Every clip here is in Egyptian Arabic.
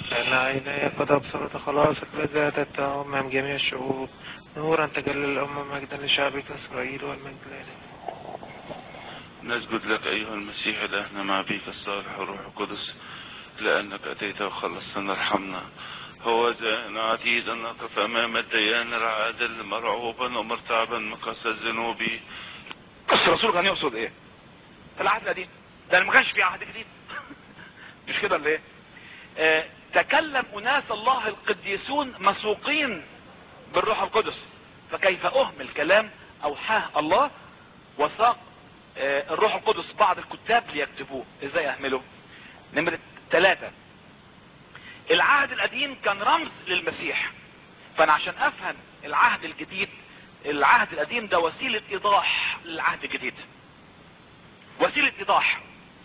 لأن عيني قد أبصرت خلاصك لذاتت أمام جميع الشعوب نورا تجلى الأمم مجدا لشعبك إسرائيل والمجد لله نسجد لك أيها المسيح إلهنا مع بيك الصالح والروح القدس لأنك أتيت وخلصتنا ارحمنا هو زين عتيد أن نقف أمام الديان العادل مرعوبا ومرتعبا من قصة ذنوبي بس الرسول كان يقصد ايه في العهد القديم ده اللي ما كانش في عهد جديد مش كده ولا ايه آه تكلم اناس الله القديسون مسوقين بالروح القدس فكيف اهمل كلام اوحاه الله وساق آه الروح القدس بعض الكتاب ليكتبوه ازاي اهمله نمرة ثلاثة العهد القديم كان رمز للمسيح فانا عشان افهم العهد الجديد العهد القديم ده وسيلة ايضاح للعهد الجديد وسيلة ايضاح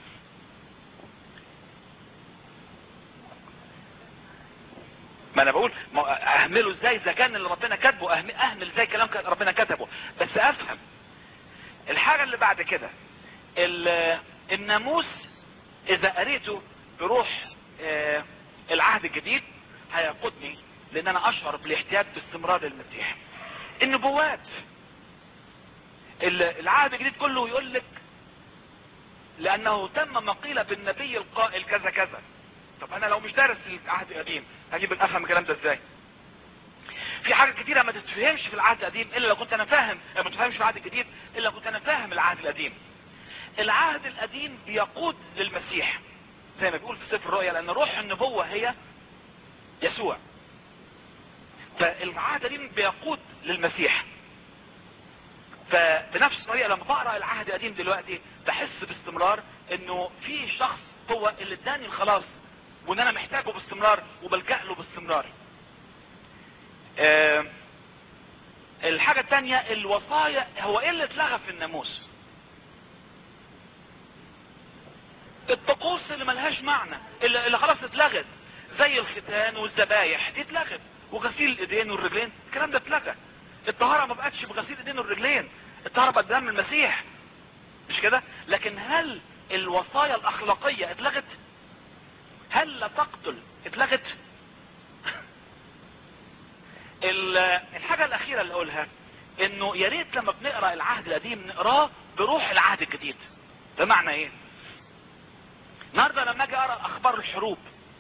ما انا بقول ما اهمله ازاي اذا كان اللي ربنا كاتبه أهم- اهمل ازاي كلام كان ربنا كتبه بس افهم الحاجة اللي بعد كده ال- الناموس اذا قريته بروح آه، العهد الجديد هيقودني لان انا اشعر بالاحتياج باستمرار للمسيح النبوات ال- العهد الجديد كله يقول لك لانه تم ما قيل بالنبي القائل كذا كذا طب انا لو مش دارس العهد القديم هجيب افهم الكلام ده ازاي في حاجات كتيرة ما تتفهمش في العهد القديم الا لو كنت انا فاهم ما تفهمش في العهد الجديد الا لو كنت انا فاهم العهد القديم العهد القديم بيقود للمسيح زي ما بيقول في سفر الرؤيا لان روح النبوة هي يسوع فالعهد القديم بيقود للمسيح فبنفس الطريقة لما بقرأ العهد القديم دلوقتي بحس باستمرار انه في شخص هو اللي اداني الخلاص وان انا محتاجه باستمرار وبلجأ له باستمرار آه الحاجة التانية الوصايا هو ايه اللي اتلغى في الناموس الطقوس اللي ملهاش معنى اللي, اللي خلاص اتلغت زي الختان والذبايح دي اتلغت وغسيل الايدين والرجلين الكلام ده اتلغى الطهارة ما بقتش بغسيل الايدين والرجلين الطهارة بقت دم المسيح مش كده لكن هل الوصايا الاخلاقية اتلغت هل لا تقتل اتلغت ال- الحاجة الاخيرة اللي اقولها انه يا ريت لما بنقرا العهد القديم نقراه بروح العهد الجديد بمعنى ايه النهارده لما اجي اقرا اخبار الحروب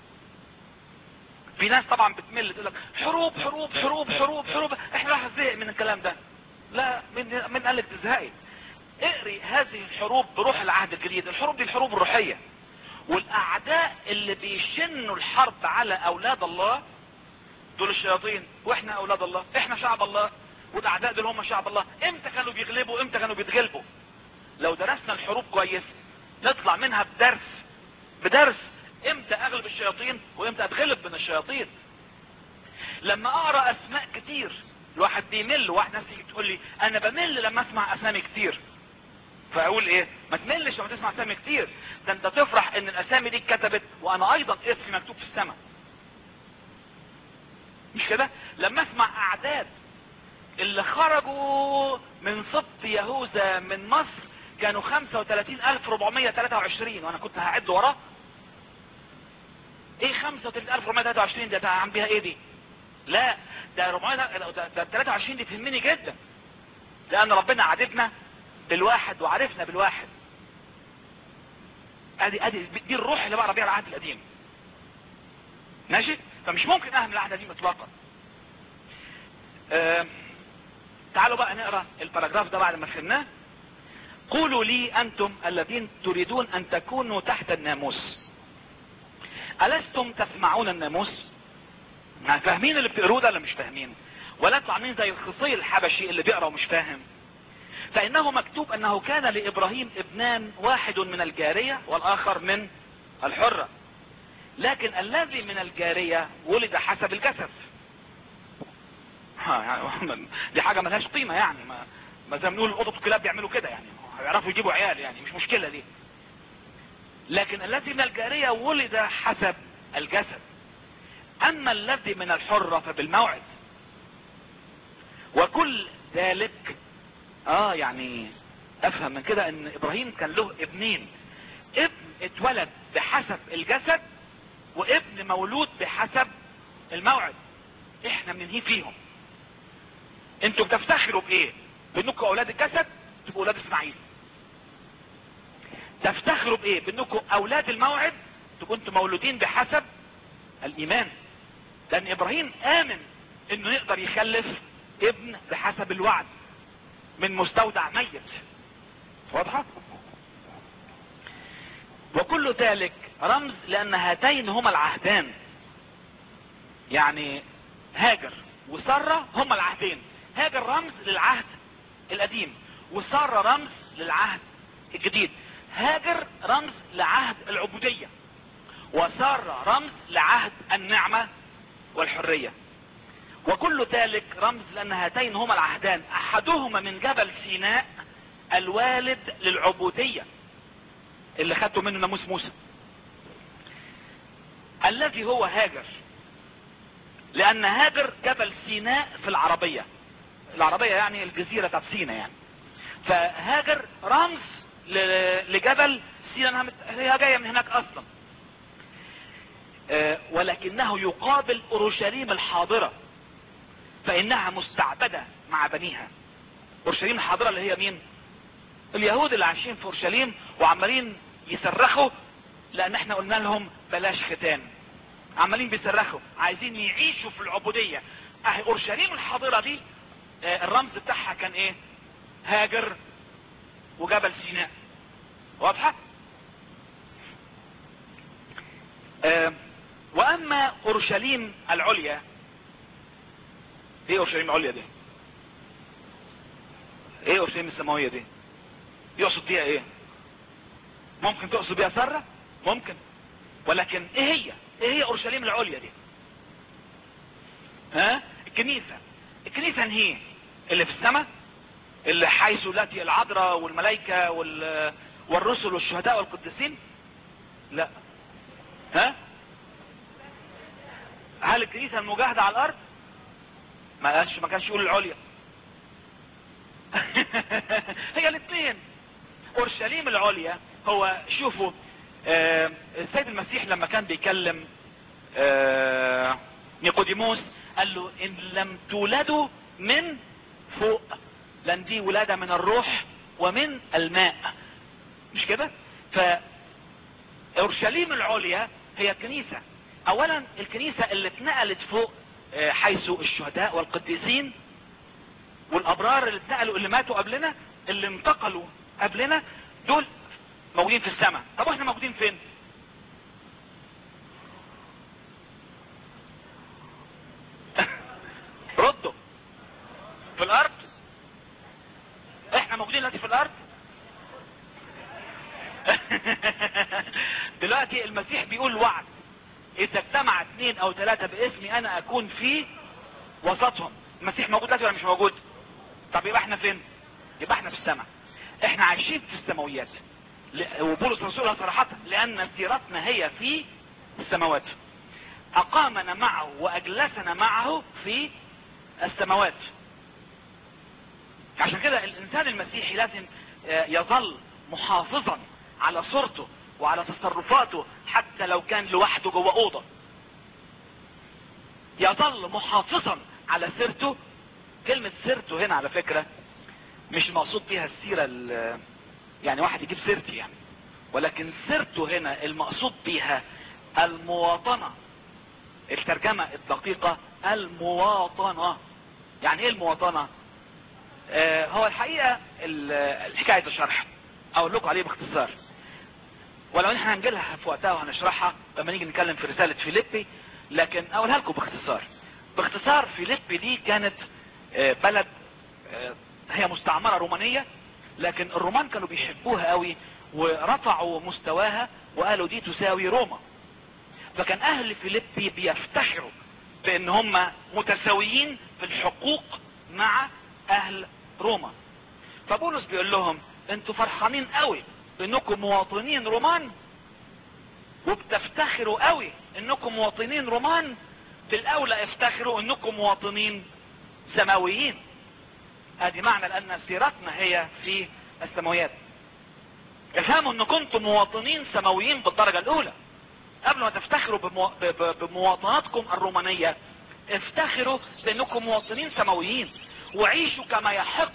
في ناس طبعا بتمل تقول لك حروب حروب حروب حروب حروب احنا راح زهق من الكلام ده لا من من قال لك تزهقي اقري هذه الحروب بروح العهد الجديد الحروب دي الحروب الروحيه والاعداء اللي بيشنوا الحرب على اولاد الله دول الشياطين واحنا اولاد الله احنا شعب الله والاعداء دول هم شعب الله امتى كانوا بيغلبوا امتى كانوا بيتغلبوا لو درسنا الحروب كويس نطلع منها بدرس بدرس امتى اغلب الشياطين وامتى اتغلب من الشياطين لما اقرا اسماء كتير الواحد بيمل واحد ناس تيجي تقول لي انا بمل لما اسمع اسامي كتير فاقول ايه ما تملش لما تسمع اسامي كتير ده انت تفرح ان الاسامي دي اتكتبت وانا ايضا اسمي مكتوب في السماء مش كده لما اسمع اعداد اللي خرجوا من سبط يهوذا من مصر كانوا 35423 وانا كنت هعد وراه ايه 35423 ده عم بيها ايه دي لا ده 400 ده, ده 23 دي تهمني جدا لان ربنا عاتبنا بالواحد وعرفنا بالواحد ادي ادي دي الروح اللي بقرا بيها العهد القديم ماشي فمش ممكن اهمل العهد القديم اطلاقا آه تعالوا بقى نقرا الباراجراف ده بعد ما فهمناه قولوا لي انتم الذين تريدون ان تكونوا تحت الناموس ألستم تسمعون الناموس يعني فاهمين اللي بتقروه ده ولا مش فاهمين ولا انتوا عاملين زي الخصي الحبشي اللي بيقرا ومش فاهم فانه مكتوب انه كان لابراهيم ابنان واحد من الجارية والاخر من الحرة لكن الذي من الجارية ولد حسب الجسد ها يعني دي حاجة ملهاش قيمة يعني ما, ما زي ما نقول القطط والكلاب بيعملوا كده يعني هيعرفوا يجيبوا عيال يعني مش مشكلة دي لكن الذي من الجارية ولد حسب الجسد اما الذي من الحرة فبالموعد وكل ذلك اه يعني افهم من كده ان ابراهيم كان له ابنين ابن اتولد بحسب الجسد وابن مولود بحسب الموعد احنا بننهي فيهم انتوا بتفتخروا بايه بانكم اولاد الجسد تبقوا اولاد اسماعيل تفتخروا بايه بانكم اولاد الموعد تبقوا انتوا مولودين بحسب الايمان لان ابراهيم امن انه يقدر يخلف ابن بحسب الوعد من مستودع ميت واضحة وكل ذلك رمز لان هاتين هما العهدان يعني هاجر وسارة هما العهدين هاجر رمز للعهد القديم وسارة رمز للعهد الجديد هاجر رمز لعهد العبودية وسارة رمز لعهد النعمة والحرية وكل ذلك رمز لان هاتين هما العهدان احدهما من جبل سيناء الوالد للعبودية اللي خدته منه ناموس موسى الذي هو هاجر لان هاجر جبل سيناء في العربية العربية يعني الجزيرة بتاعت سيناء يعني فهاجر رمز ل- لجبل سيناء هي جاية من هناك اصلا آه، ولكنه يقابل اورشليم الحاضرة فانها مستعبدة مع بنيها اورشليم الحاضرة اللي هي مين اليهود اللي عايشين في اورشليم وعمالين يصرخوا لان احنا قلنا لهم بلاش ختان عمالين بيصرخوا عايزين يعيشوا في العبودية اهي اورشليم الحاضرة دي آه، الرمز بتاعها كان ايه هاجر وجبل سيناء واضحة آه، واما اورشليم العليا ايه اورشليم العليا دي ايه اورشليم السماوية دي يقصد بيها ايه ممكن تقصد بيها سرة ممكن ولكن ايه هي ايه هي اورشليم العليا دي ها الكنيسة الكنيسة انهي اللي في السماء اللي حيث التي العذراء والملائكة وال... والرسل والشهداء والقديسين لا ها هل الكنيسة المجاهدة على الارض ما قالش ما كانش يقول العليا هي الاثنين اورشليم العليا هو شوفوا آه السيد المسيح لما كان بيكلم آه نيقوديموس قال له ان لم تولدوا من فوق لان دي ولادة من الروح ومن الماء مش كده ف اورشليم العليا هي الكنيسة اولا الكنيسة اللي اتنقلت فوق آه، حيث الشهداء والقديسين والابرار اللي اتنقلوا اللي ماتوا قبلنا اللي انتقلوا قبلنا دول موجودين في السماء طب واحنا موجودين فين ردوا في الارض احنا موجودين دلوقتي في الارض دلوقتي المسيح بيقول وعد اذا اجتمع اثنين او ثلاثة باسمي انا اكون في وسطهم المسيح موجود دلوقتي ولا مش موجود طب يبقى احنا فين يبقى احنا في السماء احنا عايشين في السماويات ل- وبولس رسولها صراحة لان سيرتنا هي في السماوات اقامنا معه واجلسنا معه في السماوات عشان كده الانسان المسيحي لازم آه، يظل محافظا على صورته وعلى تصرفاته حتى لو كان لوحده جوه اوضه يظل محافظا على سيرته كلمة سيرته هنا على فكرة مش المقصود بيها السيرة ال- يعني واحد يجيب سيرتي يعني ولكن سيرته هنا المقصود بيها المواطنة الترجمة الدقيقة المواطنة يعني ايه المواطنة آه هو الحقيقة ال- الحكاية الشرح اقول لكم عليه باختصار ولو ان احنا هنجيلها في وقتها وهنشرحها لما نيجي نتكلم في رسالة فيليبي لكن اقولها لكم باختصار باختصار فيليبي دي كانت آه، بلد آه، هي مستعمرة رومانية لكن الرومان كانوا بيحبوها قوي ورفعوا مستواها وقالوا دي تساوي روما فكان اهل فيليبي بيفتخروا بان هم متساويين في الحقوق مع اهل روما فبولس بيقول لهم انتوا فرحانين قوي بانكم مواطنين رومان وبتفتخروا قوي انكم مواطنين رومان بالاولى افتخروا انكم مواطنين سماويين ادي معنى لان سيرتنا هي في السماويات افهموا ان كنتم مواطنين سماويين بالدرجة الاولى قبل ما تفتخروا بمو... ب... ب... بمواطناتكم الرومانية افتخروا بانكم مواطنين سماويين وعيشوا كما يحق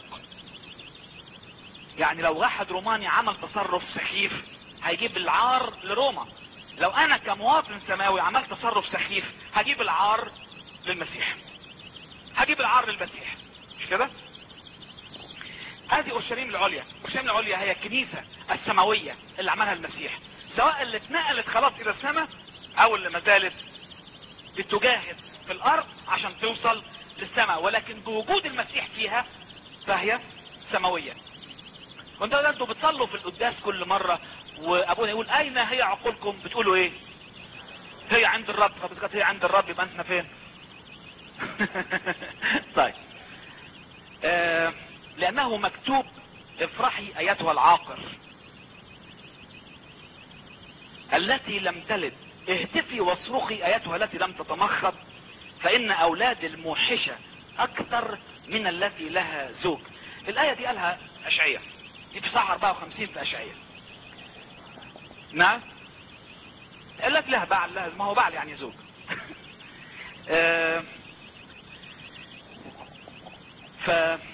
يعني لو واحد روماني عمل تصرف سخيف هيجيب العار لروما لو انا كمواطن سماوي عملت تصرف سخيف هجيب العار للمسيح هجيب العار للمسيح مش كده هذه اورشليم العليا اورشليم العليا هي الكنيسة السماوية اللي عملها المسيح سواء اللي اتنقلت خلاص الى السماء او اللي ما زالت بتجاهد في الارض عشان توصل للسماء ولكن بوجود المسيح فيها فهي سماوية وانتوا ده انتوا بتصلوا في القداس كل مرة وابونا يقول اين هي عقولكم بتقولوا ايه هي عند الرب طب اذا كانت هي عند الرب يبقى انتنا فين طيب آه لانه مكتوب افرحي ايتها العاقر التي لم تلد اهتفي واصرخي ايتها التي لم تتمخض فان اولاد الموحشة اكثر من التي لها زوج الاية دي قالها اشعية دي في صح 54 في اشعية نعم التي لها بعل لها ما هو بعل يعني زوج آه ف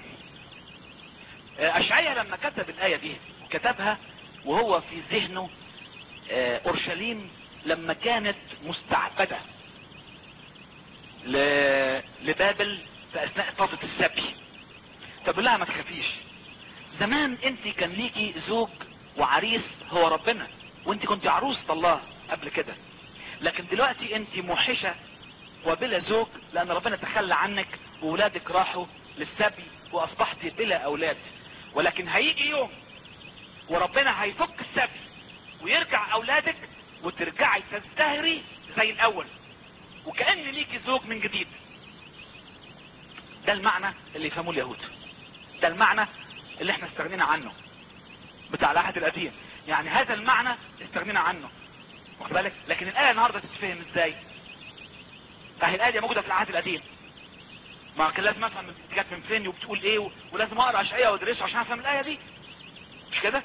اشعية لما كتب الاية دي كتبها وهو في ذهنه آه اورشليم لما كانت مستعبدة لبابل في اثناء فترة السبي فبقول لها ما تخافيش زمان انت كان ليكي زوج وعريس هو ربنا وانت كنت عروسة الله قبل كده لكن دلوقتي انت موحشة وبلا زوج لان ربنا تخلى عنك وولادك راحوا للسبي واصبحت بلا اولاد ولكن هيجي يوم وربنا هيفك السبي ويرجع اولادك وترجعي تزدهري زي الاول وكأن ليكي زوج من جديد ده المعنى اللي يفهموه اليهود ده المعنى اللي احنا استغنينا عنه بتاع العهد القديم يعني هذا المعنى استغنينا عنه واخد بالك لكن الايه النهارده تتفهم ازاي فهي الايه دي موجوده في العهد القديم ما كان لازم افهم دي جت من فين وبتقول ايه و... ولازم اقرا اشعياء وادرسه عشان افهم الايه دي مش كده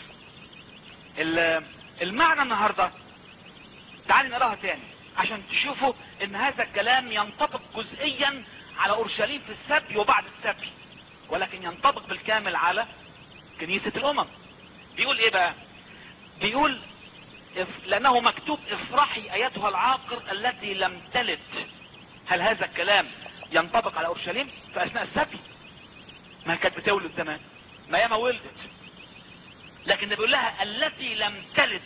المعنى النهارده تعالي نقراها تاني عشان تشوفوا ان هذا الكلام ينطبق جزئيا على اورشليم في السبي وبعد السبي ولكن ينطبق بالكامل على كنيسة الامم بيقول ايه بقى بيقول لانه مكتوب افرحي ايتها العاقر التي لم تلد هل هذا الكلام ينطبق على اورشليم في اثناء السبي ما كانت بتولد زمان ما ياما ولدت لكن بيقول لها التي لم تلد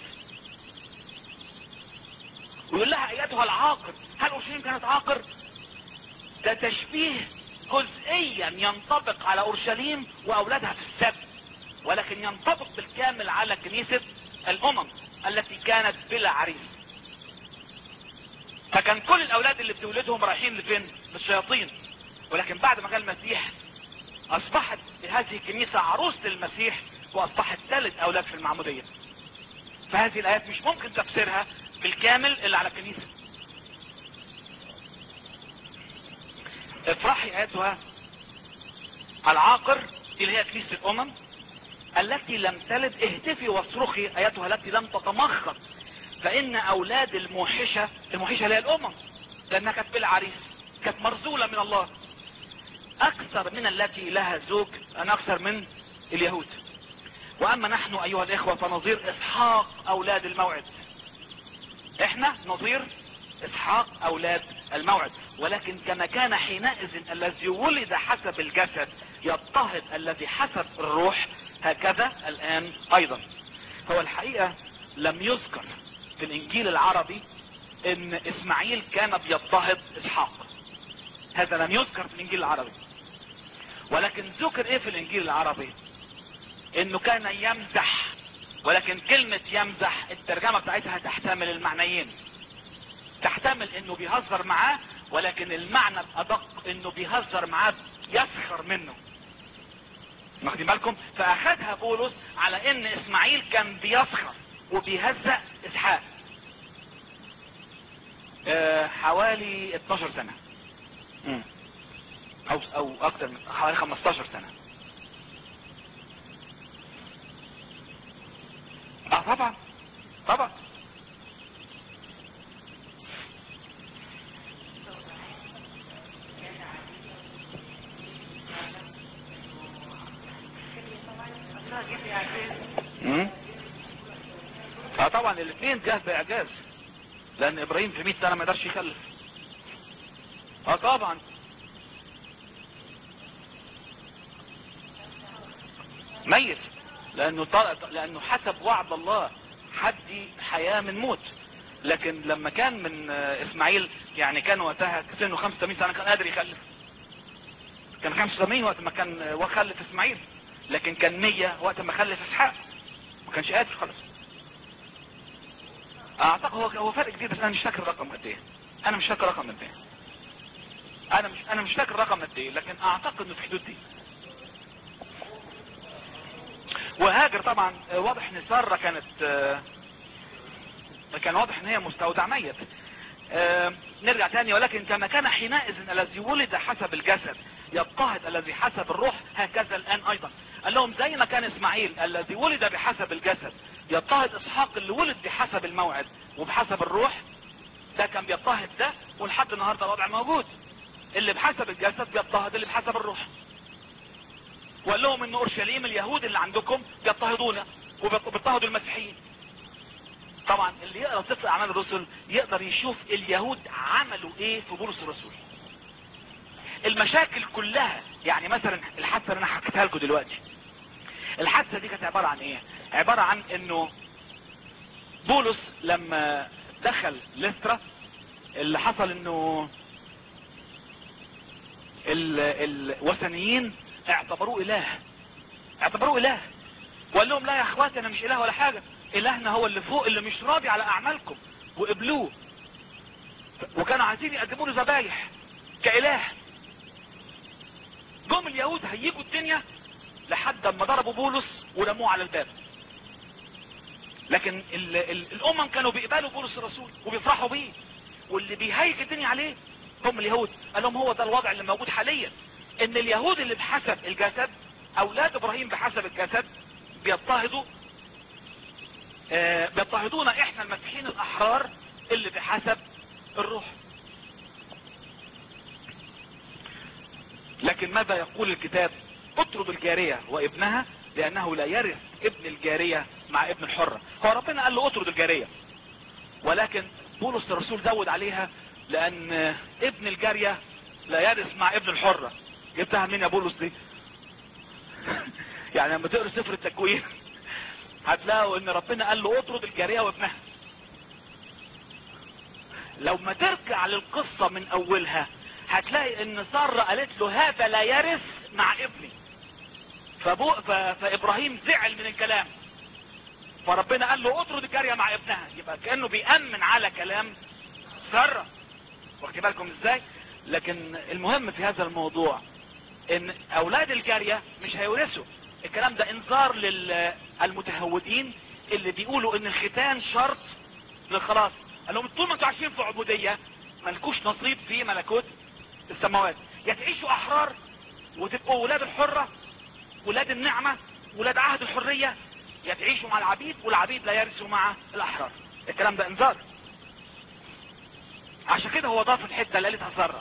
ويقول لها ايتها العاقر هل اورشليم كانت عاقر ده تشبيه جزئيا ينطبق على اورشليم واولادها في السبت ولكن ينطبق بالكامل على كنيسة الامم التي كانت بلا عريس فكان كل الاولاد اللي بتولدهم رايحين لفين للشياطين ولكن بعد ما جاء المسيح اصبحت هذه الكنيسة عروسة المسيح واصبحت ثالث اولاد في المعمودية فهذه الايات مش ممكن تفسيرها بالكامل اللي على الكنيسة افرحي ايتها العاقر اللي هي كنيسة الامم التي لم تلد اهتفي واصرخي ايتها التي لم تتمخض فان اولاد الموحشة الموحشة اللي هي الامم لانها كانت بالعريس كانت مرزولة من الله اكثر من التي لها زوج انا اكثر من اليهود واما نحن ايها الاخوة فنظير اسحاق اولاد الموعد احنا نظير اسحاق اولاد الموعد ولكن كما كان حينئذ الذي ولد حسب الجسد يضطهد الذي حسب الروح هكذا الان ايضا هو الحقيقة لم يذكر في الانجيل العربي ان اسماعيل كان بيضطهد اسحاق هذا لم يذكر في الانجيل العربي ولكن ذكر ايه في الانجيل العربي انه كان يمزح ولكن كلمة يمزح الترجمة بتاعتها تحتمل المعنيين تحتمل انه بيهزر معاه ولكن المعنى الادق انه بيهزر معاه يسخر منه واخدين بالكم فاخدها بولس على ان اسماعيل كان بيسخر وبيهزأ اسحاق أه حوالي 12 سنة مم. او او اكتر من حوالي 15 سنة اه طبعا طبعا طبعا الاثنين جه باعجاز لان ابراهيم في 100 سنه ما يقدرش يخلف اه طبعا ميت لانه طلع لانه حسب وعد الله حدي حياه من موت لكن لما كان من آه، اسماعيل يعني كان وقتها سنه 85 سنه كان قادر يخلف كان 85 وقت ما كان آه، وخلف اسماعيل لكن كان 100 وقت ما خلف اسحاق ما كانش قادر خالص اعتقد هو هو فرق كبير بس انا مش فاكر الرقم قد ايه انا مش فاكر رقم قد ايه انا مش انا مش فاكر الرقم قد ايه لكن اعتقد انه في حدود دي وهاجر طبعا آه، واضح ان ساره كانت آه، كان واضح ان هي مستودع ميت آه، نرجع تاني ولكن كما كان حينئذ الذي ولد حسب الجسد يضطهد الذي حسب الروح هكذا الان ايضا قال لهم زي ما كان اسماعيل الذي ولد بحسب الجسد يضطهد اسحاق اللي ولد بحسب الموعد وبحسب الروح ده كان بيضطهد ده ولحد النهارده الوضع موجود اللي بحسب الجسد بيضطهد اللي بحسب الروح وقال لهم ان اورشليم اليهود اللي عندكم بيضطهدونا وبيضطهدوا المسيحيين طبعا اللي يقرا سفر اعمال الرسل يقدر يشوف اليهود عملوا ايه في بولس الرسول المشاكل كلها يعني مثلا الحادثه اللي انا حكيتها لكم دلوقتي الحادثه دي كانت عباره عن ايه عباره عن انه بولس لما دخل لسترا اللي حصل انه ال- الوثنيين اعتبروه اله اعتبروه اله وقال لهم لا يا اخواتي انا مش اله ولا حاجه الهنا هو اللي فوق اللي مش راضي على اعمالكم وقبلوه وكانوا عايزين يقدموا له ذبايح كاله جم اليهود هيجوا الدنيا لحد ما ضربوا بولس ورموه على الباب لكن ال ال الامم كانوا بيقبلوا بولس الرسول وبيفرحوا بيه واللي بيهيج الدنيا عليه هم اليهود قال لهم هو ده الوضع اللي موجود حاليا ان اليهود اللي بحسب الجسد اولاد ابراهيم بحسب الجسد بيضطهدوا آه بيضطهدونا احنا المسيحيين الاحرار اللي بحسب الروح لكن ماذا يقول الكتاب اطرد الجارية وابنها لانه لا يرث ابن الجارية مع ابن الحرة هو ربنا قال له اطرد الجارية ولكن بولس الرسول زود عليها لان ابن الجارية لا يرث مع ابن الحرة جبتها منين يا بولس دي يعني لما تقرا سفر التكوين هتلاقوا ان ربنا قال له اطرد الجارية وابنها لو ما ترجع للقصة من اولها هتلاقي ان سارة قالت له هذا لا يرث مع ابني فبو ف... فابراهيم زعل من الكلام فربنا قال له اطرد الجارية مع ابنها يبقى كأنه بيأمن على كلام سارة واخد بالكم ازاي لكن المهم في هذا الموضوع ان اولاد الجارية مش هيورثوا الكلام ده انذار للمتهودين اللي بيقولوا ان الختان شرط للخلاص قال لهم طول ما انتوا عايشين في عبودية ملكوش نصيب في ملكوت السماوات يا تعيشوا احرار وتبقوا ولاد الحرة ولاد النعمة ولاد عهد الحرية يا تعيشوا مع العبيد والعبيد لا يرثوا مع الاحرار الكلام ده انذار عشان كده هو ضاف الحتة اللي قالتها سارة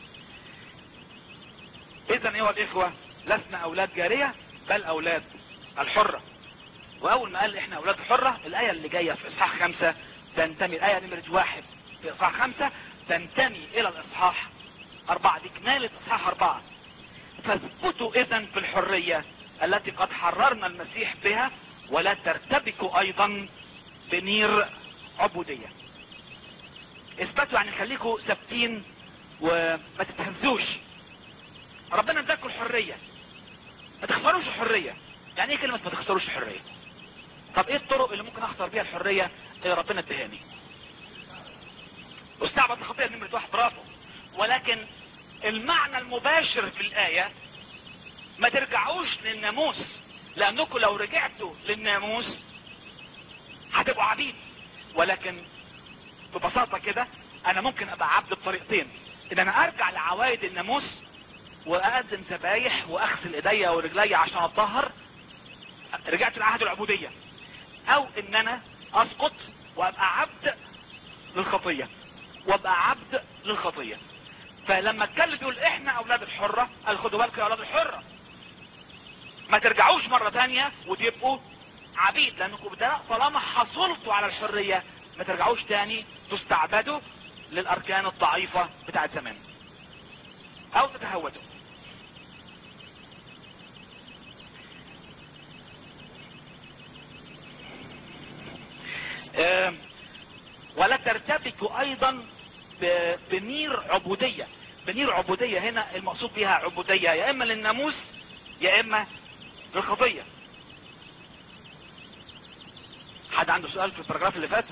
اذا ايها الاخوة لسنا اولاد جارية بل اولاد الحرة واول ما قال احنا اولاد الحرة الاية اللي جاية في اصحاح خمسة تنتمي الاية نمرة واحد في اصحاح خمسة تنتمي الى الاصحاح اربعة دي كمالة اصحاح اربعة فاثبتوا اذا في الحرية التي قد حررنا المسيح بها ولا ترتبكوا ايضا بنير عبودية اثبتوا يعني خليكوا ثابتين وما تتهزوش ربنا اداكوا الحرية ما تخسروش الحرية يعني ايه كلمة ما تخسروش الحرية طب ايه الطرق اللي ممكن اخسر بيها الحرية اللي ربنا ادهاني استعبط الخطية نمرة واحد برافو ولكن المعنى المباشر في الآية ما ترجعوش للناموس لأنكم لو رجعتوا للناموس هتبقوا عبيد ولكن ببساطة كده أنا ممكن أبقى عبد بطريقتين إن أنا أرجع لعوايد الناموس وأقدم ذبايح وأغسل إيديا ورجليا عشان أطهر رجعت لعهد العبودية أو إن أنا أسقط وأبقى عبد للخطية وابقى عبد للخطية فلما اتكلم بيقول احنا اولاد الحرة قال خدوا بالكم يا اولاد الحرة ما ترجعوش مرة تانية وتبقوا عبيد لانكم ده طالما حصلتوا على الحرية ما ترجعوش تاني تستعبدوا للاركان الضعيفة بتاعت زمان او تتهودوا آه، ولا ترتبكوا ايضا ب- بنير عبودية بنير عبودية هنا المقصود بها عبودية يا اما للناموس يا اما للخطية حد عنده سؤال في البراجراف اللي فات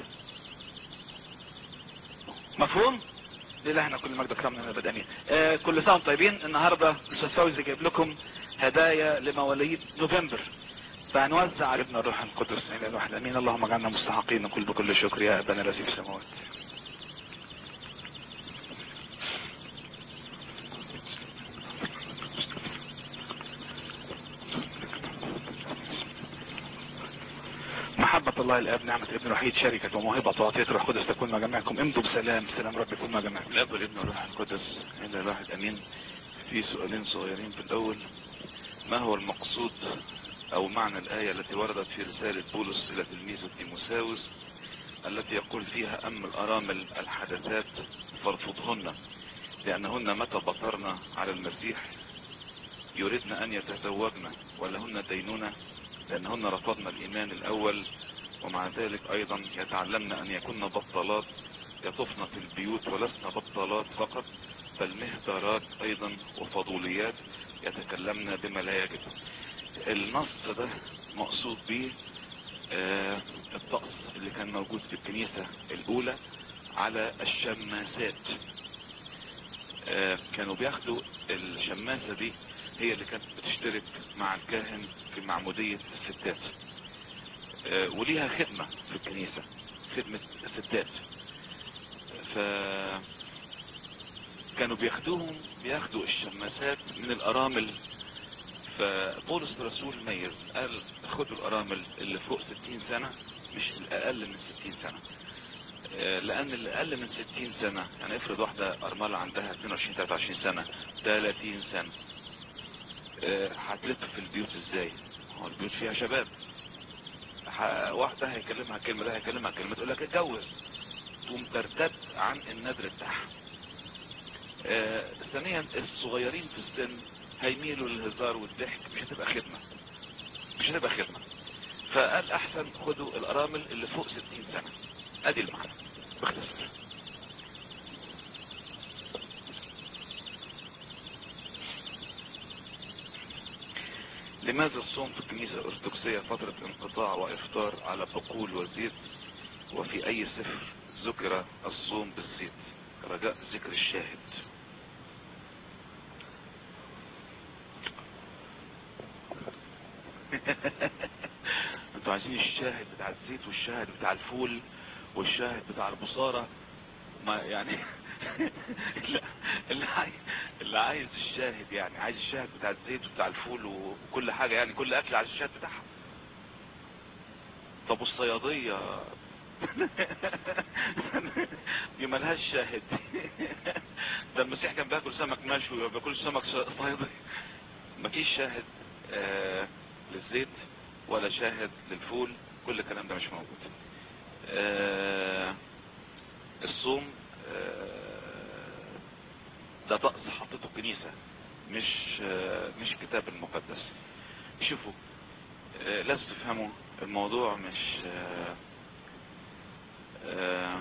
مفهوم لله كل المجد كرامنا من البدانية آه كل سنة وانتم طيبين النهاردة الاستاذ فوزي جايب لكم هدايا لمواليد نوفمبر فهنوزع على ابن الروح القدس الى الواحد امين اللهم اجعلنا مستحقين نقول بكل شكر يا ابانا الذي في السماوات محبة الله الاب نعمة ابن الوحيد شركة وموهبة وعطية الروح القدس تكون مع جميعكم امضوا بسلام سلام رب يكون مع جميعكم الاب والابن والروح القدس الى الواحد امين في سؤالين صغيرين في الاول ما هو المقصود او معنى الاية التي وردت في رسالة بولس الى تلميذه تيموساوس التي يقول فيها ام الارامل الحدثات فارفضهن لانهن متى بطرن على المسيح يريدن ان يتزوجن ولهن دينونة لانهن رفضن الايمان الاول ومع ذلك ايضا يتعلمن ان يكن بطلات يطفن في البيوت ولسن بطلات فقط بل مهدرات ايضا وفضوليات يتكلمن بما لا يجب النص ده مقصود به آه الطقس اللي كان موجود في الكنيسة الاولى على الشماسات آه كانوا بياخدوا الشماسة دي هي اللي كانت بتشترك مع الكاهن في معمودية الستات آه وليها خدمة في الكنيسة خدمة الستات ف كانوا بياخدوهم بياخدوا الشماسات من الارامل فبولس الرسول ميز قال خدوا الارامل اللي فوق 60 سنة مش الاقل من 60 سنة آه، لان اللي اقل من 60 سنة يعني افرض واحدة ارملة عندها 22 23 سنة 30 سنة آه، هتلف في البيوت ازاي هو البيوت فيها شباب ح- واحدة هيكلمها كلمة ده هيكلمها كلمة تقول لك اتجوز تقوم ترتد عن النذر بتاعها آه، ثانيا الصغيرين في السن هيميلوا للهزار والضحك مش هتبقى خدمة مش هتبقى خدمة فقال احسن خدوا الارامل اللي فوق 60 سنة ادي المعنى باختصار لماذا الصوم في الكنيسة الأرثوذكسية فترة انقطاع وإفطار على بقول وزيت وفي أي سفر ذكر الصوم بالزيت رجاء ذكر الشاهد انتوا عايزين الشاهد بتاع الزيت والشاهد بتاع الفول والشاهد بتاع البصارة ما يعني لا، اللي عايز اللي عايز الشاهد يعني عايز الشاهد بتاع الزيت وبتاع الفول وكل حاجة يعني كل اكل عايز الشاهد بتاعها طب والصيادية دي ملهاش شاهد ده المسيح كان بياكل سمك مشوي وما بياكلش سمك صيادي مفيش شاهد آه للزيت ولا شاهد للفول كل الكلام ده مش موجود آه الصوم آه ده طقس حطته الكنيسة مش آه مش كتاب المقدس شوفوا آه لازم تفهموا الموضوع مش آه آه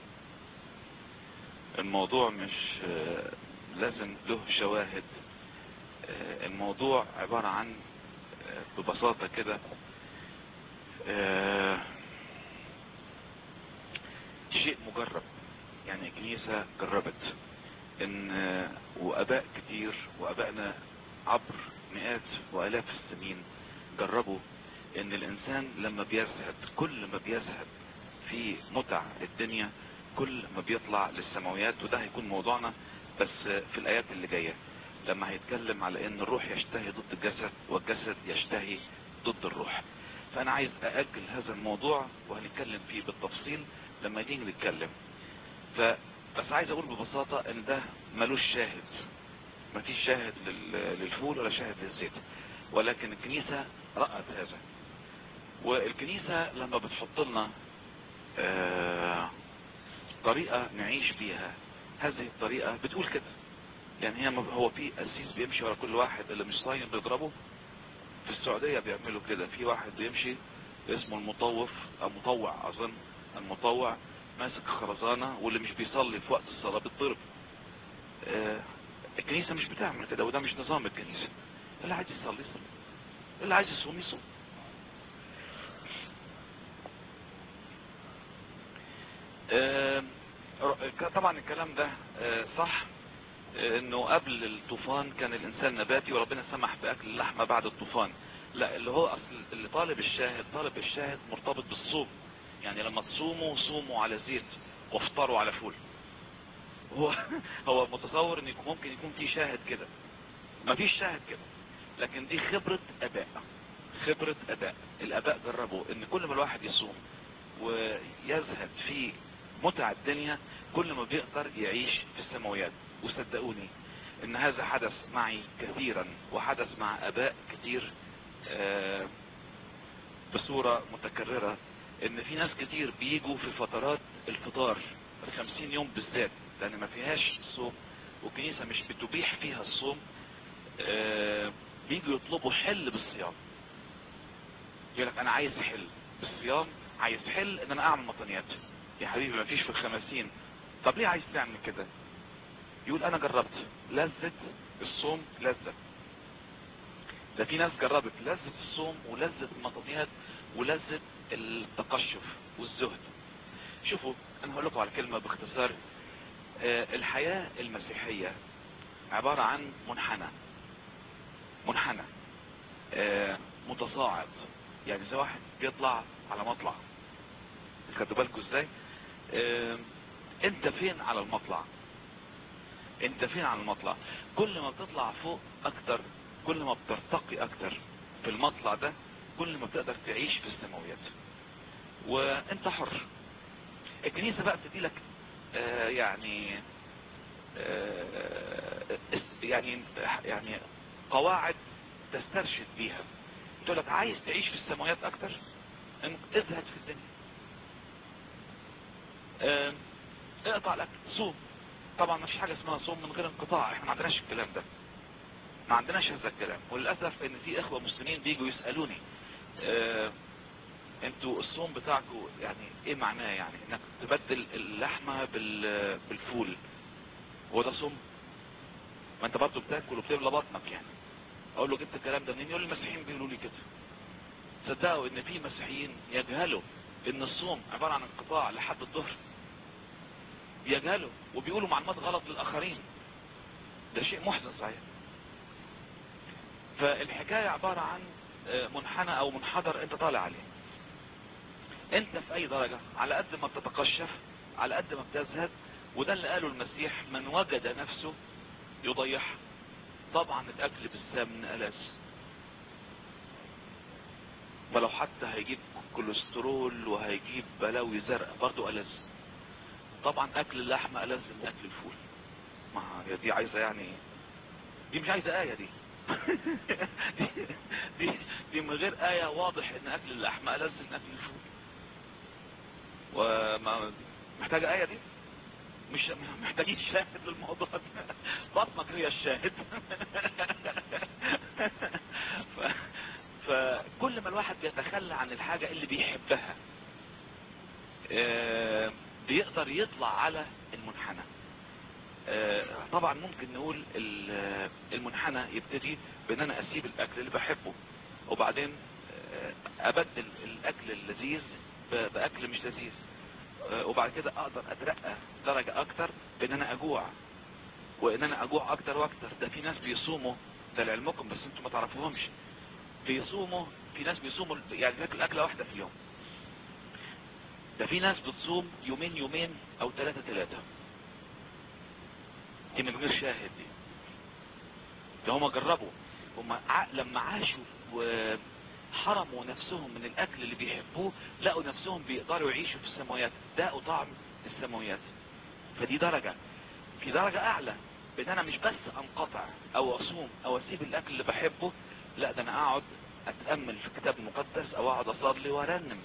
الموضوع مش آه لازم له شواهد آه الموضوع عبارة عن آه ببساطة كده آه شيء مجرب يعني الكنيسة جربت ان آه واباء كتير وابائنا عبر مئات والاف السنين جربوا ان الانسان لما بيزهد كل ما بيزهد في متع الدنيا كل ما بيطلع للسماويات وده هيكون موضوعنا بس في الايات اللي جاية لما هيتكلم على ان الروح يشتهي ضد الجسد والجسد يشتهي ضد الروح فانا عايز ااجل هذا الموضوع وهنتكلم فيه بالتفصيل لما نيجي نتكلم فبس عايز اقول ببساطة ان ده ملوش شاهد مفيش شاهد لل- للفول ولا شاهد للزيت ولكن الكنيسة رأت هذا والكنيسة لما بتحط لنا آه، طريقة نعيش بيها هذه الطريقة بتقول كده يعني هي ما- هو في قسيس بيمشي ورا كل واحد اللي مش صايم بيضربه في السعودية بيعملوا كده في واحد بيمشي اسمه المطوف او مطوع اظن المطوع ماسك خرزانة واللي مش بيصلي في وقت الصلاة بيتضرب آه، الكنيسة مش بتعمل كده وده مش نظام الكنيسة اللي عايز يصلي يصلي اللي عايز يصوم يصوم آه، ر- طبعا الكلام ده آه، صح آه، انه قبل الطوفان كان الانسان نباتي وربنا سمح باكل اللحمة بعد الطوفان لا اللي هو اصل اللي طالب الشاهد طالب الشاهد مرتبط بالصوم يعني لما تصوموا صوموا على زيت وافطروا على فول هو هو متصور ان يكون- ممكن يكون في شاهد كده ما فيش شاهد كده لكن دي خبرة اباء خبرة اباء الاباء جربوا ان كل ما الواحد يصوم ويزهد في متع الدنيا كل ما بيقدر يعيش في السماويات وصدقوني ان هذا حدث معي كثيرا وحدث مع اباء كتير آه، بصورة متكررة ان في ناس كتير بيجوا في فترات الفطار الخمسين يوم بالذات لان ما فيهاش صوم والكنيسة مش بتبيح فيها الصوم آه، بيجوا يطلبوا حل بالصيام يقول لك انا عايز حل بالصيام عايز حل ان انا اعمل مطنيات يا حبيبي ما فيش في الخمسين طب ليه عايز تعمل كده يقول انا جربت لذة الصوم لذة ده في ناس جربت لذة الصوم ولذة المطنيات ولذة التقشف والزهد شوفوا انا هقول لكم على كلمة باختصار آه، الحياة المسيحية عبارة عن منحنى منحنى آه، متصاعد يعني زي واحد بيطلع على مطلع خدوا بالكم ازاي آه، انت فين على المطلع انت فين على المطلع كل ما بتطلع فوق اكتر كل ما بترتقي اكتر في المطلع ده كل ما بتقدر تعيش في السماويات وانت حر الكنيسة بقى بتدي لك آه يعني آه اس- يعني يعني قواعد تسترشد بيها تقول لك عايز تعيش في السماويات اكتر انك ازهد في الدنيا آه، اقطع الاكل صوم طبعا ما فيش حاجة اسمها صوم من غير انقطاع احنا ما عندناش الكلام ده ما عندناش هذا الكلام وللأسف ان في اخوة مسلمين بيجوا يسألوني اه انتوا الصوم بتاعكم يعني ايه معناه يعني انك تبدل اللحمة بال بالفول هو ده صوم ما انت برضه بتاكل وبتملى بطنك يعني اقول له جبت الكلام ده منين يقول لي المسيحيين بيقولوا لي كده صدقوا ان في مسيحيين يجهلوا ان الصوم عبارة عن انقطاع لحد الظهر بيجهلوا وبيقولوا معلومات غلط للاخرين ده شيء محزن صحيح فالحكاية عبارة عن آه، منحنى او منحدر انت طالع عليه انت في اي درجة على قد ما بتتقشف على قد ما بتزهد وده اللي قاله المسيح من وجد نفسه يضيعها طبعا الاكل بالسمن ألذ ولو حتى هيجيب كوليسترول وهيجيب بلاوي زرق برضو ألذ طبعا اكل اللحمة ألذ من اكل الفول ما هي دي عايزة يعني دي مش عايزة آية دي دي, دي, دي من غير آية واضح ان اكل اللحمة ألذ من اكل الفول وما محتاجة آية دي مش محتاجين شاهد للموضوع ده بطنك هي الشاهد ف... فكل ما الواحد بيتخلى عن الحاجة اللي بيحبها آه، بيقدر يطلع على المنحنى آه، طبعا ممكن نقول ال- المنحنى يبتدي بان انا اسيب الاكل اللي بحبه وبعدين آه، ابدل الاكل اللذيذ ب- باكل مش لذيذ آه، وبعد كده اقدر اترقى درجة اكتر بان انا اجوع وان انا اجوع اكتر واكتر ده في ناس بيصوموا ده لعلمكم بس انتوا ما تعرفوهمش بيصوموا في ناس بيصوموا يعني بياكل اكلة واحدة في اليوم ده في ناس بتصوم يومين يومين او ثلاثة ثلاثة دي من غير شاهد دي ده هما جربوا هما ع- لما عاشوا وحرموا نفسهم من الاكل اللي بيحبوه لقوا نفسهم بيقدروا يعيشوا في السماويات داقوا طعم السماويات فدي درجة في درجة اعلى بان انا مش بس انقطع او اصوم او اسيب الاكل اللي بحبه لا ده انا اقعد اتأمل في الكتاب المقدس او اقعد اصلي وارنم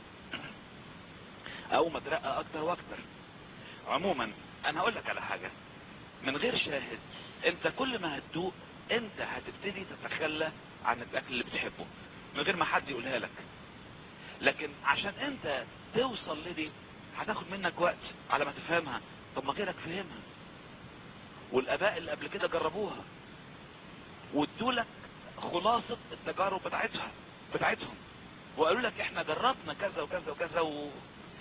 او اترقى اكتر واكتر عموما انا هقول لك على حاجة من غير شاهد انت كل ما هتدوق انت هتبتدي تتخلى عن الاكل اللي بتحبه من غير ما حد يقولها لك لكن عشان انت توصل لدي هتاخد منك وقت على ما تفهمها طب ما غيرك فهمها والاباء اللي قبل كده جربوها وادولك خلاصة التجارب بتاعتها بتاعتهم وقالوا لك احنا جربنا كذا وكذا وكذا و...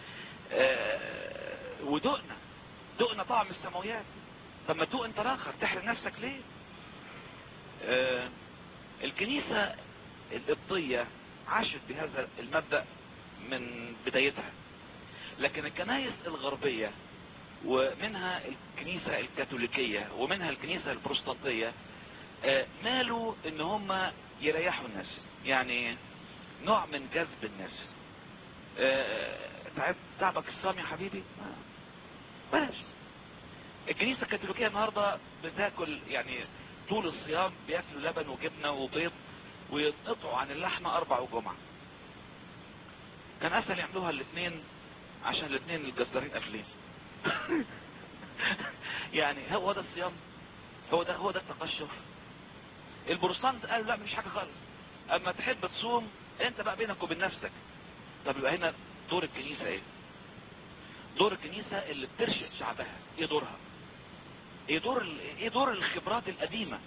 آه... ودقنا دقنا طعم السماويات طب ما تدوق انت الاخر تحرق نفسك ليه آه... الكنيسة القبطية عاشت بهذا المبدأ من بدايتها لكن الكنائس الغربية ومنها الكنيسة الكاثوليكية ومنها الكنيسة البروستانتية آه مالوا ان هم يريحوا الناس يعني نوع من جذب الناس آه تعب تعبك الصام يا حبيبي بلاش الكنيسة الكاثوليكية النهاردة بتاكل يعني طول الصيام بياكلوا لبن وجبنة وبيض وينقطعوا عن اللحمة اربع وجمعة كان اسهل يعملوها الاثنين عشان الاثنين الجزارين قافلين يعني هو ده الصيام هو ده هو ده التقشف البروتستانت قالوا لا مش حاجه خالص اما تحب تصوم انت بقى بينك وبين نفسك طب يبقى هنا دور الكنيسه ايه دور الكنيسه اللي بترشد شعبها ايه دورها ايه دور ال... ايه دور الخبرات القديمه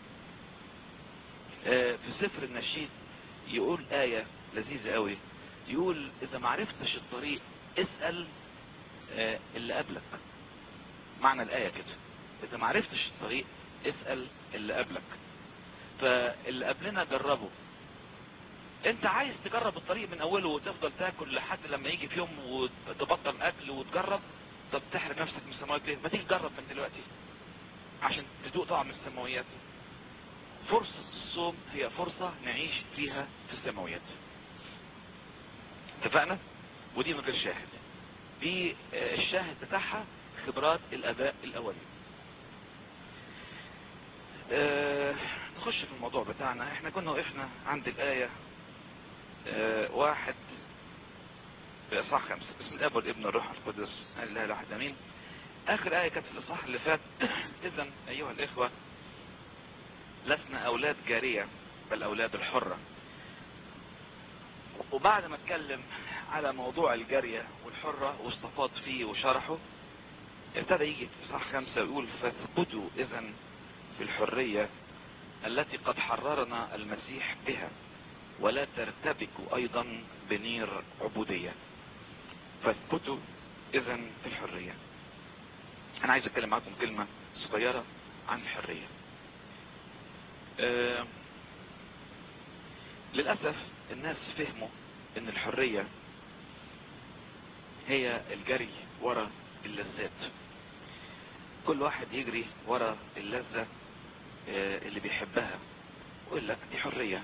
آه في سفر النشيد يقول ايه لذيذه قوي يقول اذا ما عرفتش الطريق اسال آه اللي قبلك معنى الايه كده اذا ما عرفتش الطريق اسال اللي قبلك فاللي قبلنا جربوا انت عايز تجرب الطريق من اوله وتفضل تاكل لحد لما يجي في يوم وتبطل اكل وتجرب طب تحرق نفسك من السماويات ليه ما تيجي تجرب من دلوقتي عشان تدوق طعم السماويات فرصة الصوم هي فرصة نعيش فيها في السماويات اتفقنا ودي من غير شاهد دي الشاهد بتاعها خبرات الاباء الاولين اه نخش في الموضوع بتاعنا احنا كنا وقفنا عند الآية اه واحد في اصحاح خمسة بسم الاب والابن والروح القدس الاله الواحد امين اخر آية كانت في الاصحاح اللي فات اذا ايها الاخوة لسنا اولاد جارية بل اولاد الحرة وبعد ما اتكلم على موضوع الجارية والحرة واستفاض فيه وشرحه ابتدى يجي في صح خمسة ويقول فاثبتوا اذا في الحرية التي قد حررنا المسيح بها ولا ترتبكوا ايضا بنير عبودية فاثبتوا اذا في الحرية انا عايز اتكلم معكم كلمة صغيرة عن الحرية أه للأسف الناس فهموا ان الحرية هي الجري ورا اللذات كل واحد يجري ورا اللذة اللي بيحبها ويقول لك دي حرية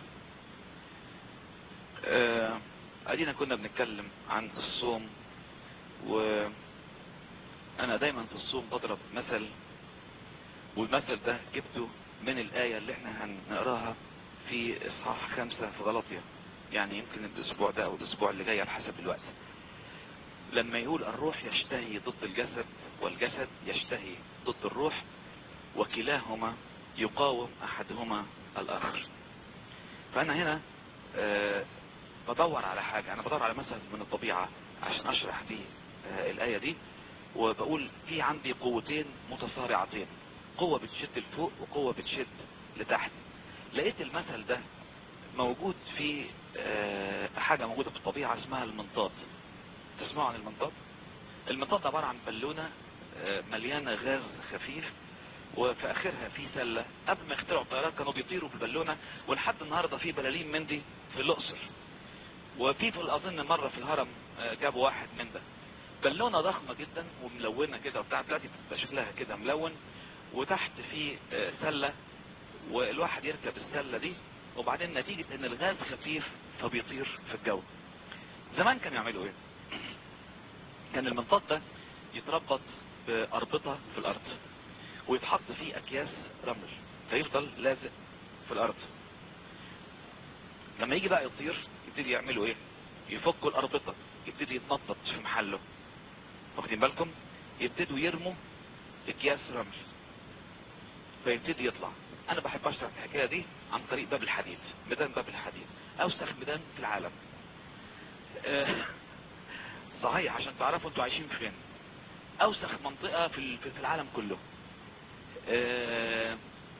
ادينا كنا بنتكلم عن الصوم وانا دايما في الصوم بضرب مثل والمثل ده جبته من الآية اللي احنا هنقراها في اصحاح خمسة في غلطية يعني يمكن الاسبوع ده او الاسبوع اللي جاي على حسب الوقت لما يقول الروح يشتهي ضد الجسد والجسد يشتهي ضد الروح وكلاهما يقاوم احدهما الاخر فانا هنا أه بدور على حاجة انا بدور على مثل من الطبيعة عشان اشرح دي أه الاية دي وبقول في عندي قوتين متصارعتين قوة بتشد لفوق وقوة بتشد لتحت لقيت المثل ده موجود في أه حاجة موجودة في الطبيعة اسمها المنطاد تسمعوا عن المنطاد المنطاد عبارة عن بالونة مليانة غاز خفيف وفي اخرها في سلة قبل ما يخترعوا الطيارات كانوا بيطيروا بالبالونة ولحد النهاردة في بلالين من دي في الاقصر وفي في اظن مرة في الهرم جابوا واحد من ده بالونة ضخمة جدا وملونة كده وبتاع دلوقتي بتبقى شكلها كده ملون وتحت في سلة والواحد يركب السلة دي وبعدين نتيجة ان الغاز خفيف فبيطير في الجو زمان كانوا يعملوا ايه كان المنطاد ده يتربط باربطة في الارض ويتحط فيه اكياس رمل فيفضل لازق في الارض لما يجي بقى يطير يبتدي يعملوا ايه يفكوا الاربطة يبتدي يتنطط في محله واخدين بالكم يبتدوا يرموا اكياس رمل فيبتدي يطلع انا بحب اشرح الحكاية دي عن طريق باب الحديد ميدان باب الحديد اوسخ ميدان في العالم آه، صحيح عشان تعرفوا انتوا عايشين فين اوسخ منطقة في ال- في العالم كله آه،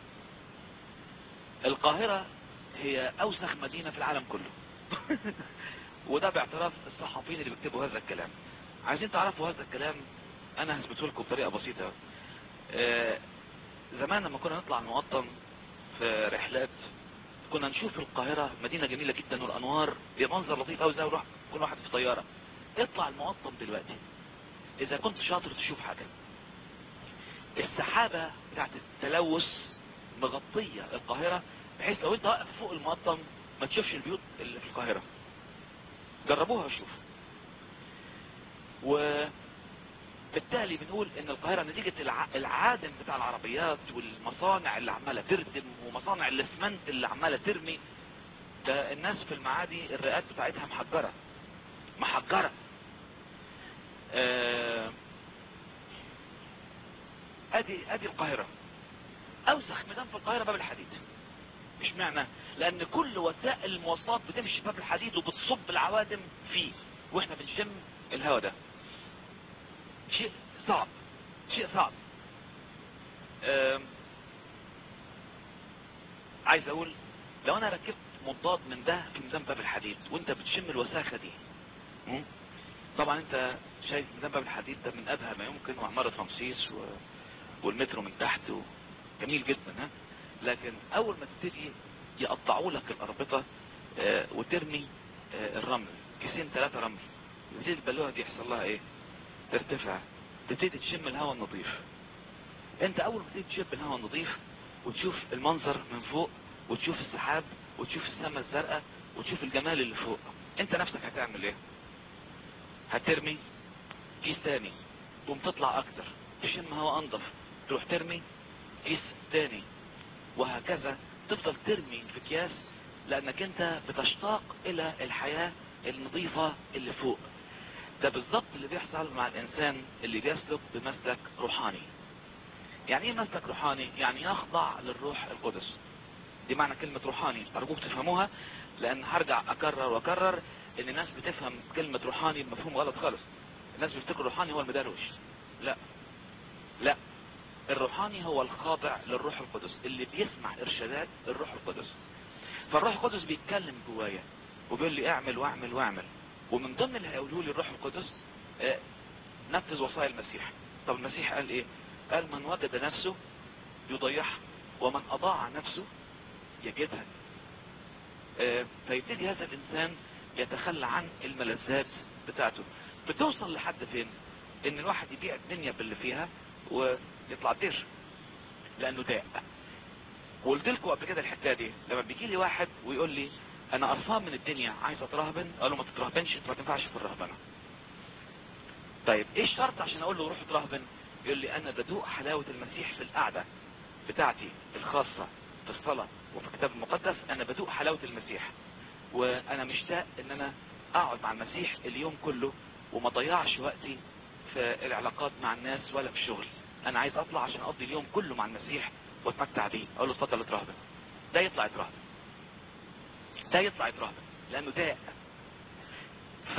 القاهرة هي اوسخ مدينة في العالم كله وده باعتراف الصحفيين اللي بيكتبوا هذا الكلام عايزين تعرفوا هذا الكلام انا هثبته لكم بطريقة بسيطة آه، زمان لما كنا نطلع المقطم في رحلات كنا نشوف القاهرة مدينة جميلة جدا والانوار بمنظر لطيف قوي زي يروح كل واحد في طيارة اطلع المقطم دلوقتي اذا كنت شاطر تشوف حاجة السحابة بتاعت التلوث مغطية القاهرة بحيث لو انت واقف فوق المقطم ما تشوفش البيوت اللي في القاهرة جربوها وشوفوا وبالتالي بنقول ان القاهرة نتيجة الع- العادم بتاع العربيات والمصانع اللي عمالة تردم ومصانع الاسمنت اللي عمالة ترمي ده الناس في المعادي الرئات بتاعتها محجرة محجرة آه، ادي ادي القاهرة اوسخ ميدان في القاهرة باب الحديد مش معنى لان كل وسائل المواصلات بتمشي في باب الحديد وبتصب العوادم فيه واحنا بنشم الهواء ده شيء صعب شيء صعب آم، عايز اقول لو انا ركبت مضاد من ده في ميزان باب الحديد وانت بتشم الوساخة دي م? طبعا انت شايف ميزان باب الحديد ده من ابهى ما يمكن وعمارة رمسيس و... والمترو من تحت و... جميل جدا ها لكن اول ما تبتدي يقطعوا لك الاربطة آه، وترمي آه، الرمل كيسين ثلاثة رمل يبتدي البالونه دي يحصل لها ايه ترتفع تبتدي تشم الهواء النظيف انت اول ما تبتدي تشم الهواء النظيف وتشوف المنظر من فوق وتشوف السحاب وتشوف السماء الزرقاء وتشوف الجمال اللي فوق انت نفسك هتعمل ايه هترمي كيس تاني تقوم تطلع اكتر تشم هواء انضف تروح ترمي كيس تاني وهكذا تفضل ترمي في اكياس لانك انت بتشتاق الى الحياة النظيفة اللي فوق ده بالظبط اللي بيحصل مع الانسان اللي بيسلك بمسلك روحاني يعني ايه مسلك روحاني يعني يخضع للروح القدس دي معنى كلمة روحاني ارجوك تفهموها لان هرجع اكرر واكرر ان الناس بتفهم كلمة روحاني بمفهوم غلط خالص الناس بيفتكر روحاني هو المدروش لا لا الروحاني هو الخاضع للروح القدس اللي بيسمع ارشادات الروح القدس فالروح القدس بيتكلم جوايا وبيقول لي اعمل واعمل واعمل ومن ضمن اللي هيقوله لي الروح القدس آه، نفذ وصايا المسيح طب المسيح قال ايه قال من وجد نفسه يضيعها ومن اضاع نفسه يجدها آه، فيبتدي هذا الانسان يتخلى عن الملذات بتاعته بتوصل لحد فين ان الواحد يبيع الدنيا باللي فيها ويطلع دير لانه داء وقلت لكم قبل كده الحته دي لما بيجي لي واحد ويقول لي انا قرفان من الدنيا عايز اترهبن اقول له ما تترهبنش انت ما تنفعش في الرهبنه طيب ايه الشرط عشان اقول له روح اترهبن يقول لي انا بدوق حلاوه المسيح في القعده بتاعتي الخاصه في الصلاه وفي الكتاب المقدس انا بدوق حلاوه المسيح وانا مشتاق ان انا اقعد مع المسيح اليوم كله وما ضيعش وقتي في العلاقات مع الناس ولا في الشغل انا عايز اطلع عشان اقضي اليوم كله مع المسيح واتمتع بيه اقول له اتفضل اترهبن ده يطلع يترهبن ده يطلع يترهبن لانه داء ف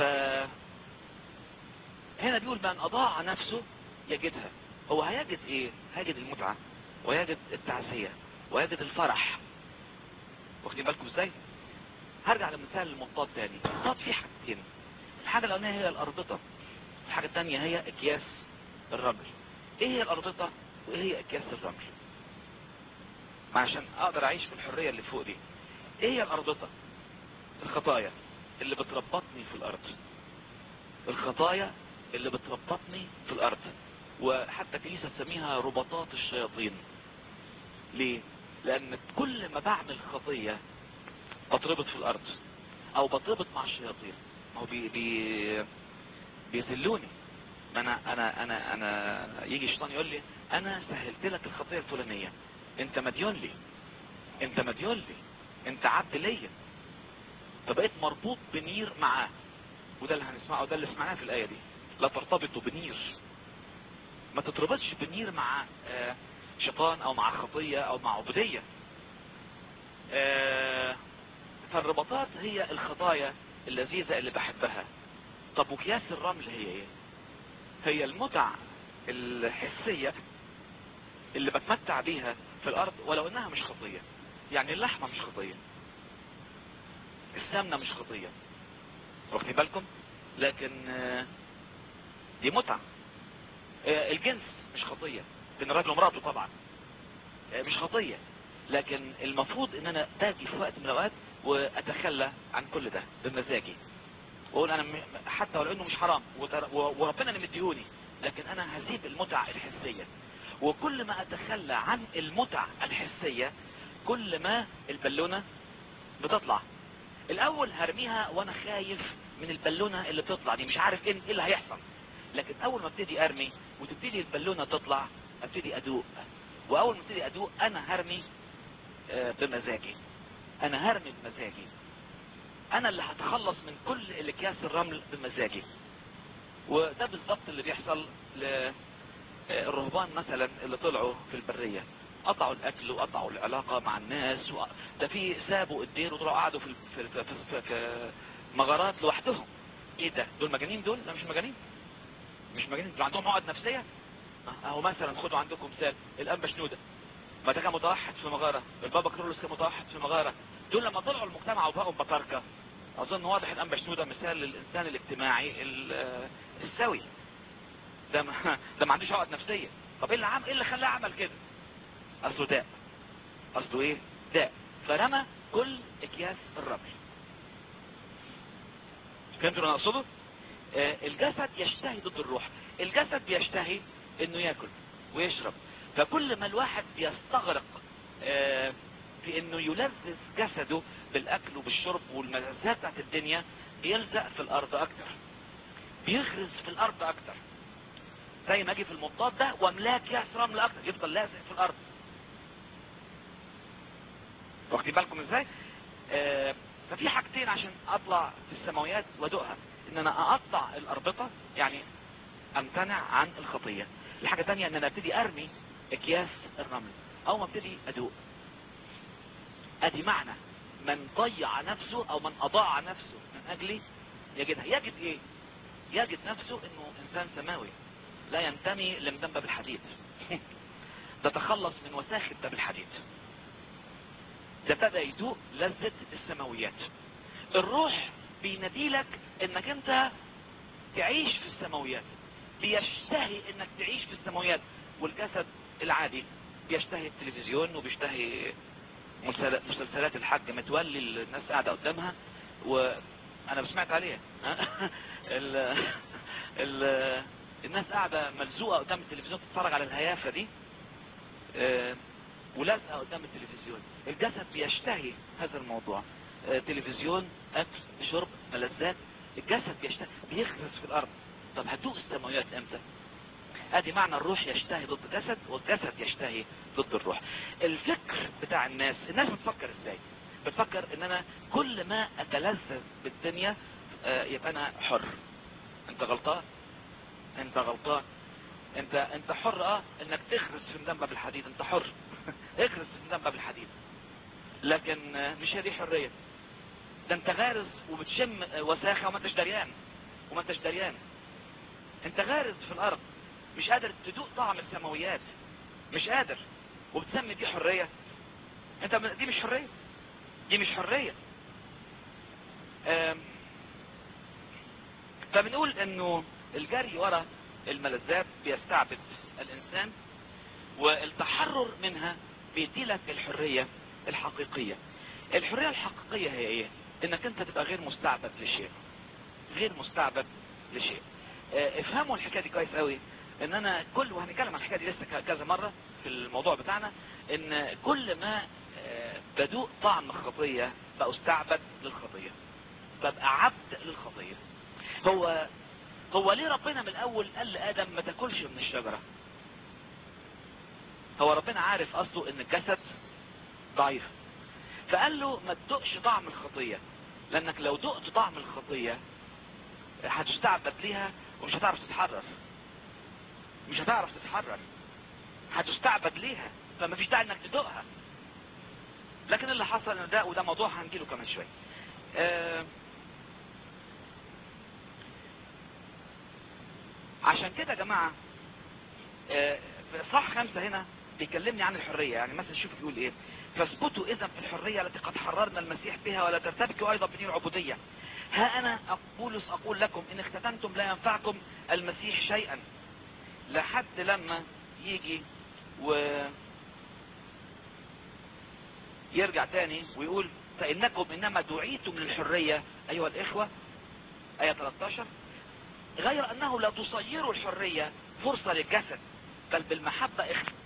هنا بيقول من اضاع نفسه يجدها هو هيجد ايه هيجد المتعة ويجد التعزية ويجد الفرح واخدين بالكم ازاي هرجع لمثال المنطاد تاني المنطاد فيه حاجتين الحاجة الاولانية هي الاربطة الحاجة التانية هي اكياس الرمل ايه هي الاربطة وايه هي اكياس الرمل ما عشان اقدر اعيش في الحرية اللي فوق دي ايه هي الاربطة الخطايا اللي بتربطني في الارض الخطايا اللي بتربطني في الارض وحتى كنيسة تسميها رباطات الشياطين ليه لان كل ما بعمل خطية بتربط في الارض او بتربط مع الشياطين ما هو بي بي بيذلوني ما انا انا انا انا يجي الشيطان يقول لي انا سهلت لك الخطية الفلانية انت مديون لي انت مديون لي انت عبد ليا فبقيت مربوط بنير معاه وده اللي هنسمعه ده اللي سمعناه في الآية دي لا ترتبطوا بنير ما تتربطش بنير مع آه، شيطان او مع خطية او مع عبودية آه، فالرباطات هي الخطايا اللذيذة اللي بحبها طب وكياس الرمل هي ايه هي المتع الحسية اللي بتمتع بيها في الارض ولو انها مش خطية يعني اللحمة مش خطية السمنة مش خطية واخدين بالكم لكن آه، دي متعة آه، الجنس مش خطية بين الراجل ومراته طبعا آه، مش خطية لكن المفروض ان انا باجي في وقت من الاوقات واتخلى عن كل ده بمزاجي واقول انا م- حتى ولو انه مش حرام وتر- و- وربنا اللي مديهوني لكن انا هسيب المتع الحسية وكل ما اتخلى عن المتع الحسية كل ما البالونة بتطلع الاول هرميها وانا خايف من البالونة اللي بتطلع دي مش عارف ايه إيه اللي هيحصل لكن اول ما ابتدي ارمي وتبتدي البالونة تطلع ابتدي ادوق واول ما ابتدي ادوق انا هرمي آه، بمزاجي انا هرمي بمزاجي انا اللي هتخلص من كل الاكياس الرمل بمزاجي وده بالظبط اللي بيحصل للرهبان مثلا اللي طلعوا في البرية قطعوا الاكل وقطعوا العلاقة مع الناس و... ده في سابوا الدير وطلعوا قعدوا في في, في, في, في مغارات لوحدهم ايه ده دول مجانين دول لا مش مجانين مش مجانين دول عندهم عقد نفسية اهو مثلا خدوا عندكم مثال الانبا شنودة ما ده كان متوحد في مغارة البابا كرولوس كان متوحد في مغارة دول لما طلعوا المجتمع وبقوا بطاركة اظن واضح الانبا شنودة مثال للانسان الاجتماعي ال- السوي ده ما ده ما عندوش عقد نفسية طب ايه اللي عم ايه اللي خلاه عمل كده اصله داء اصله ايه داء فرمى كل اكياس الرمل فهمتوا اللي انا اقصده آه، الجسد يشتهي ضد الروح الجسد بيشتهي انه ياكل ويشرب فكل ما الواحد بيستغرق آه، في انه يلذذ جسده بالاكل وبالشرب والملذات بتاعت الدنيا بيلزق في الارض اكتر بيغرز في الارض اكتر زي ما اجي في المضاد ده واملاك ياس رمل اكتر يفضل لازق في الارض واخدين بالكم ازاي آه ففي حاجتين عشان اطلع في السماويات وادوقها ان انا اقطع الاربطة يعني امتنع عن الخطية الحاجة تانية ان انا ابتدي ارمي اكياس الرمل او ما ابتدي ادوق ادي معنى من ضيع نفسه او من اضاع نفسه من اجلي يجدها يجد ايه يجد نفسه انه انسان سماوي لا ينتمي لمدنبة بالحديد ده تخلص من وساخة ده بالحديد ده ابتدى يدوق لذة السماويات الروح بيناديلك انك انت تعيش في السماويات بيشتهي انك تعيش في السماويات والجسد العادي بيشتهي التلفزيون وبيشتهي مسل- مسلسلات الحج متولي اللي الناس قاعدة قدامها وانا سمعت عليها ال... ال... الناس قاعدة ملزوقة قدام التلفزيون تتفرج على الهيافة دي آه، ولازقة قدام التلفزيون الجسد بيشتهي هذا الموضوع آه، تلفزيون اكل شرب ملذات الجسد بيشتهي بيغرس في الارض طب هتدوق السماويات امتى ادي معنى الروح يشتهي ضد الجسد والجسد يشتهي ضد الروح الفكر بتاع الناس الناس بتفكر ازاي بتفكر ان انا كل ما اتلذذ بالدنيا آه، يبقى انا حر انت غلطان انت غلطان انت انت حر اه انك تخرس في مدنبة بالحديد انت حر اخرس في مدنبة بالحديد لكن آه، مش هي دي حرية ده انت غارز وبتشم آه، وساخة وما انتش دريان وما انتش دريان انت غارز في الارض مش قادر تدوق طعم السماويات مش قادر وبتسمي دي حرية انت دي مش حرية دي مش حرية آم، فبنقول انه الجري ورا الملذات بيستعبد الانسان والتحرر منها بيديلك الحرية الحقيقية الحرية الحقيقية هي ايه انك انت تبقى غير مستعبد لشيء غير مستعبد لشيء اه، افهموا الحكاية دي كويس قوي ان انا كل وهنتكلم عن الحكاية دي لسه ك- كذا مرة في الموضوع بتاعنا ان كل ما اه، بدوق طعم الخطية بقى استعبد للخطية ببقى عبد للخطية هو هو ليه ربنا من الاول قال لادم ما تاكلش من الشجرة هو ربنا عارف قصده ان الجسد ضعيف فقال له ما تدقش طعم الخطية لانك لو دقت طعم الخطية هتستعبد ليها ومش هتعرف تتحرر مش هتعرف تتحرر هتستعبد ليها فما فيش داعي انك تدوقها لكن اللي حصل ان ده وده موضوع هنجيله كمان شويه آه عشان كده يا جماعه آه في صح خمسة هنا بيكلمني عن الحرية يعني مثلا شوف بيقول ايه فاثبتوا اذا في الحرية التي قد حررنا المسيح بها ولا ترتبكوا ايضا بدين العبودية ها انا بولس اقول لكم ان اختتنتم لا ينفعكم المسيح شيئا لحد لما يجي و يرجع تاني ويقول فانكم انما دعيتم للحرية ايها الاخوة ايه 13 غير انه لا تصيروا الحرية فرصة للجسد بل بالمحبة